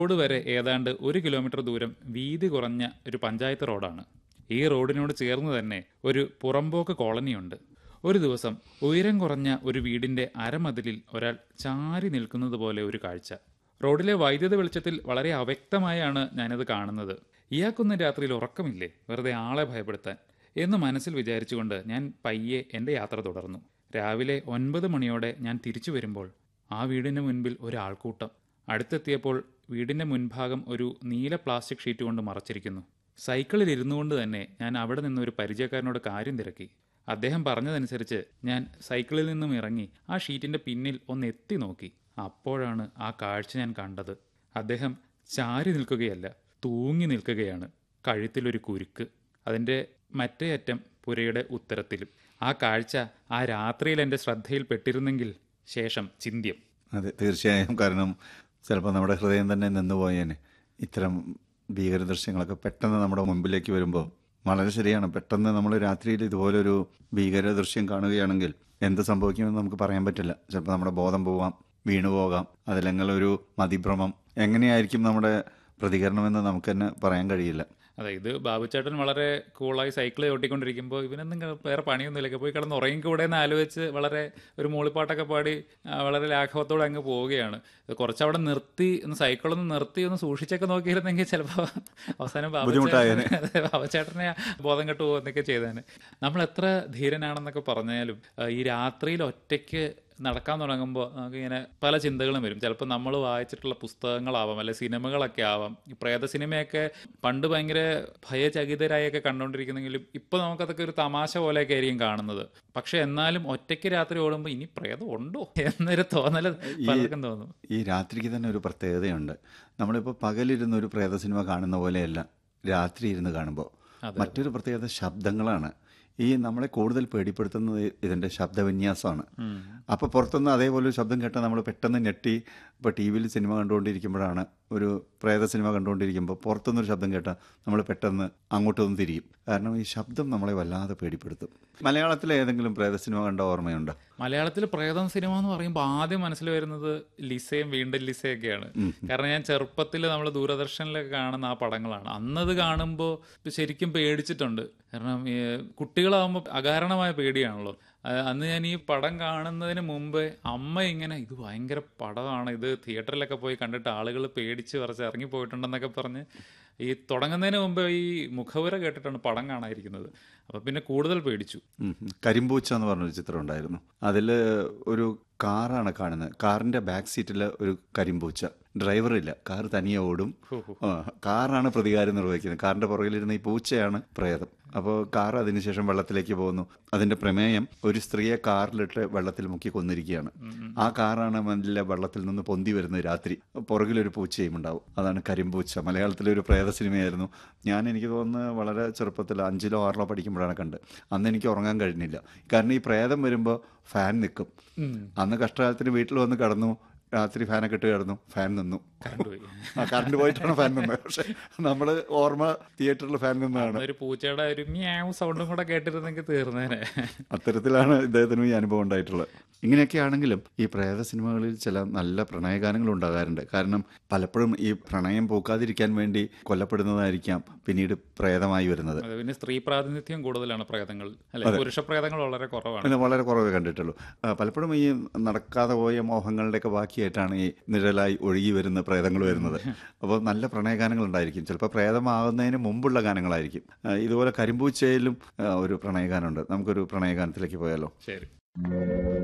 Road വരെ ഏതാണ്ട് ഒരു കിലോമീറ്റർ ദൂരം വീതി കുറഞ്ഞ ഒരു പഞ്ചായത്ത് റോഡാണ് ഈ റോഡിനോട് ചേർന്ന് തന്നെ ഒരു പുറമ്പോക്ക് കോളനിയുണ്ട് ഒരു ദിവസം ഉയരം കുറഞ്ഞ ഒരു വീടിന്റെ അരമതിലിൽ ഒരാൾ ചാരി നിൽക്കുന്നത് പോലെ ഒരു കാഴ്ച റോഡിലെ വൈദ്യുത വെളിച്ചത്തിൽ വളരെ അവ്യക്തമായാണ് ഞാനത് കാണുന്നത് ഇയാൾക്കൊന്നും രാത്രിയിൽ ഉറക്കമില്ലേ വെറുതെ ആളെ ഭയപ്പെടുത്താൻ എന്ന് മനസ്സിൽ വിചാരിച്ചുകൊണ്ട് ഞാൻ പയ്യെ എൻ്റെ യാത്ര തുടർന്നു രാവിലെ ഒൻപത് മണിയോടെ ഞാൻ തിരിച്ചു വരുമ്പോൾ ആ വീടിന് മുൻപിൽ ഒരു ആൾക്കൂട്ടം അടുത്തെത്തിയപ്പോൾ വീടിന്റെ മുൻഭാഗം ഒരു നീല പ്ലാസ്റ്റിക് ഷീറ്റ് കൊണ്ട് മറച്ചിരിക്കുന്നു സൈക്കിളിൽ ഇരുന്നു കൊണ്ട് തന്നെ ഞാൻ അവിടെ നിന്ന് ഒരു പരിചയക്കാരനോട് കാര്യം തിരക്കി അദ്ദേഹം പറഞ്ഞതനുസരിച്ച് ഞാൻ സൈക്കിളിൽ നിന്നും ഇറങ്ങി ആ ഷീറ്റിന്റെ പിന്നിൽ ഒന്ന് എത്തി നോക്കി അപ്പോഴാണ് ആ കാഴ്ച ഞാൻ കണ്ടത് അദ്ദേഹം ചാരി നിൽക്കുകയല്ല തൂങ്ങി നിൽക്കുകയാണ് കഴുത്തിലൊരു കുരുക്ക് അതിൻ്റെ മറ്റേ അറ്റം പുരയുടെ ഉത്തരത്തിലും ആ കാഴ്ച ആ രാത്രിയിൽ എൻ്റെ ശ്രദ്ധയിൽപ്പെട്ടിരുന്നെങ്കിൽ ശേഷം ചിന്ത്യം അതെ തീർച്ചയായും കാരണം ചിലപ്പോൾ നമ്മുടെ ഹൃദയം തന്നെ നിന്നുപോയേനെ ഇത്തരം ഭീകര ദൃശ്യങ്ങളൊക്കെ പെട്ടെന്ന് നമ്മുടെ മുമ്പിലേക്ക് വരുമ്പോൾ വളരെ ശരിയാണ് പെട്ടെന്ന് നമ്മൾ രാത്രിയിൽ ഇതുപോലൊരു ഭീകര ദൃശ്യം കാണുകയാണെങ്കിൽ എന്ത് സംഭവിക്കുമെന്ന് നമുക്ക് പറയാൻ പറ്റില്ല ചിലപ്പോൾ നമ്മുടെ ബോധം പോവാം വീണു പോകാം അതല്ലെങ്കിൽ ഒരു മതിഭ്രമം എങ്ങനെയായിരിക്കും നമ്മുടെ പ്രതികരണമെന്ന് നമുക്ക് തന്നെ പറയാൻ കഴിയില്ല അതെ ഇത് ബാബുച്ചേട്ടൻ വളരെ കൂളായി സൈക്കിൾ ഓട്ടിക്കൊണ്ടിരിക്കുമ്പോൾ ഇവനൊന്നും ക- വേറെ പണിയൊന്നുമില്ല പോയി കിടന്ന് ഉറങ്ങിക്കൂടെ എന്ന് ആലോചിച്ച് വളരെ ഒരു മൂളിപ്പാട്ടൊക്കെ പാടി ആ, വളരെ ലാഘവത്തോടെ അങ്ങ് പോവുകയാണ് ഇത് കുറച്ചവിടെ നിർത്തി ഒന്ന് സൈക്കിളൊന്ന് നിർത്തി ഒന്ന് സൂക്ഷിച്ചൊക്കെ നോക്കിയിരുന്നെങ്കിൽ ചിലപ്പോൾ അവസാനം ബുദ്ധിമുട്ടായേനെ. ബാബുച്ചേട്ടൻ അതെ, ബാബുച്ചേട്ടനെ ബോധം കെട്ടു പോകുന്നൊക്കെ ചെയ്തേനെ നമ്മൾ എത്ര ധീരനാണെന്നൊക്കെ പറഞ്ഞാലും ആ, ഈ രാത്രിയിൽ ഒറ്റയ്ക്ക് നടക്കാൻ തുടങ്ങുമ്പോൾ നമുക്കിങ്ങനെ പല ചിന്തകളും വരും ചിലപ്പോൾ നമ്മൾ വായിച്ചിട്ടുള്ള പുസ്തകങ്ങളാവാം അല്ലെ സിനിമകളൊക്കെ ആവാം ഈ പ്രേത സിനിമയൊക്കെ പണ്ട് ഭയങ്കര ഭയചകിതരായൊക്കെ കണ്ടുകൊണ്ടിരിക്കുന്നെങ്കിലും ഇപ്പോൾ നമുക്കതൊക്കെ ഒരു തമാശ പോലെയൊക്കെ ആയിരിക്കും കാണുന്നത് പക്ഷെ എന്നാലും ഒറ്റയ്ക്ക് രാത്രി ഓടുമ്പോൾ ഇനി പ്രേതം ഉണ്ടോ എന്നൊരു തോന്നൽ പലർക്കും തോന്നും ഈ രാത്രിക്ക് തന്നെ ഒരു പ്രത്യേകതയുണ്ട് നമ്മളിപ്പോൾ പകലിരുന്ന് ഒരു പ്രേത സിനിമ കാണുന്ന പോലെയല്ല രാത്രി ഇരുന്ന് കാണുമ്പോൾ മറ്റൊരു പ്രത്യേകത ശബ്ദങ്ങളാണ് ഈ നമ്മളെ കൂടുതൽ പേടിപ്പെടുത്തുന്നത് ഇതിൻ്റെ ശബ്ദവിന്യാസമാണ് അപ്പോൾ പുറത്തുനിന്ന് അതേപോലെ ഒരു ശബ്ദം കേട്ടാൽ നമ്മൾ പെട്ടെന്ന് ഞെട്ടി ഇപ്പോൾ ടി വിയിൽ സിനിമ കണ്ടുകൊണ്ടിരിക്കുമ്പോഴാണ് ഒരു പ്രേത സിനിമ കണ്ടുകൊണ്ടിരിക്കുമ്പോൾ പുറത്തുനിന്നൊരു ശബ്ദം കേട്ടാൽ നമ്മൾ പെട്ടെന്ന് അങ്ങോട്ടൊന്ന് തിരിയും കാരണം ഈ ശബ്ദം നമ്മളെ വല്ലാതെ പേടിപ്പെടുത്തും മലയാളത്തിലെ ഏതെങ്കിലും പ്രേത സിനിമ കണ്ട ഓർമ്മയുണ്ടോ മലയാളത്തിൽ പ്രേതം സിനിമ എന്ന് പറയുമ്പോൾ ആദ്യം മനസ്സിൽ വരുന്നത് ലിസയും വീണ്ടും ലിസയൊക്കെയാണ് കാരണം ഞാൻ ചെറുപ്പത്തിൽ നമ്മൾ ദൂരദർശനിലൊക്കെ കാണുന്ന ആ പടങ്ങളാണ് അന്നത് കാണുമ്പോൾ ശരിക്കും പേടിച്ചിട്ടുണ്ട് കാരണം ഈ കുട്ടികളാവുമ്പോൾ അകാരണമായ പേടിയാണല്ലോ ആ, അന്ന് ഞാൻ ഈ പടം കാണുന്നതിന് മുമ്പ് അമ്മ ഇങ്ങനെ ഇത് ഭയങ്കര പടമാണ് ഇത് തിയേറ്ററിലൊക്കെ പോയി കണ്ടിട്ട് ആളുകൾ പേടിച്ച് കുറച്ച് ഇറങ്ങിപ്പോയിട്ടുണ്ടെന്നൊക്കെ പറഞ്ഞ് ഈ തുടങ്ങുന്നതിന് മുമ്പ് ഈ മുഖവുര കേട്ടിട്ടാണ് പടം കാണാതിരിക്കുന്നത് അപ്പം പിന്നെ കൂടുതൽ പേടിച്ചു ഉം. കരിമ്പൂച്ച എന്ന് പറഞ്ഞൊരു ചിത്രം ഉണ്ടായിരുന്നു അതിൽ ഒരു കാറാണ് കാണുന്നത് കാറിന്റെ ബാക്ക് സീറ്റിൽ ഒരു കരിമ്പൂച്ച ഡ്രൈവറില്ല കാർ തനിയെ ഓടും ആ, കാറാണ് പ്രതികാരം നിർവഹിക്കുന്നത് കാറിന്റെ പുറകിലിരുന്ന ഈ പൂച്ചയാണ് പ്രേതം അപ്പോൾ കാർ അതിനുശേഷം വെള്ളത്തിലേക്ക് പോകുന്നു അതിന്റെ പ്രമേയം ഒരു സ്ത്രീയെ കാറിലിട്ട് വെള്ളത്തിൽ മുക്കി കൊന്നിരിക്കുകയാണ് ആ കാറാണ് മെല്ലെ വെള്ളത്തിൽ നിന്ന് പൊന്തി വരുന്നത് രാത്രി പുറകിലൊരു പൂച്ചയും ഉണ്ടാവും അതാണ് കരിമ്പൂച്ച മലയാളത്തിലെ ഒരു പ്രേത സിനിമയായിരുന്നു ഞാൻ എനിക്ക് തോന്നുന്നു വളരെ ചെറുപ്പത്തിൽ അഞ്ചിലോ ആറിലോ പഠിക്കുമ്പോഴാണ് കണ്ട് അന്ന് എനിക്ക് ഉറങ്ങാൻ കഴിഞ്ഞില്ല കാരണം ഈ പ്രേതം വരുമ്പോൾ ഫാൻ നിൽക്കും അന്ന് കഷ്ടകാലത്തിന് വീട്ടിൽ വന്ന് കടന്നു രാത്രി ഫാനൊക്കെ ഇട്ട് കിടന്നു ഫാൻ നിന്നു കറണ്ട് പോയി ആ കറണ്ട് പോയിട്ടാണ് ഫാൻ നിന്നത് പക്ഷെ നമ്മള് ഓർമ്മ തിയേറ്ററിൽ ഫാൻ നിന്നതാണ് ഒരു പൂച്ചയുടെ ഒരു മ്യാവ് സൗണ്ടും കൂടെ കേട്ടിരുന്നെങ്കിൽ തീർന്നേനെ അത്തരത്തിലാണ് ഇദ്ദേഹത്തിനും ഈ അനുഭവം ഉണ്ടായിട്ടുള്ളത് ഇങ്ങനെയൊക്കെ ആണെങ്കിലും ഈ പ്രേത സിനിമകളിൽ ചില നല്ല പ്രണയഗാനങ്ങൾ ഉണ്ടാകാറുണ്ട് കാരണം പലപ്പോഴും ഈ പ്രണയം പൂക്കാതിരിക്കാൻ വേണ്ടി കൊല്ലപ്പെടുന്നതായിരിക്കാം പിന്നീട് പ്രേതമായി വരുന്നത് അത് പിന്നെ സ്ത്രീ പ്രാതിനിധ്യം കൂടുതലാണ് പ്രേതങ്ങൾ അല്ലെ പുരുഷ പ്രേതങ്ങൾ വളരെ കുറവാണ് പിന്നെ വളരെ കുറവേ കണ്ടിട്ടുള്ളൂ ആ, പലപ്പോഴും ഈ നടക്കാതെ പോയ മോഹങ്ങളുടെയൊക്കെ ബാക്കിയായിട്ടാണ് ഈ നിഴലായി ഒഴുകി വരുന്ന പ്രേതങ്ങൾ വരുന്നത് അപ്പോൾ നല്ല പ്രണയഗാനങ്ങൾ ഉണ്ടായിരിക്കും ചിലപ്പോൾ പ്രേതമാകുന്നതിന് മുമ്പുള്ള ഗാനങ്ങളായിരിക്കും ആ, ഇതുപോലെ കരിമ്പൂച്ചയിലും ആ, ഒരു പ്രണയഗാനമുണ്ട് നമുക്കൊരു പ്രണയഗാനത്തിലേക്ക് പോയാലോ ശരി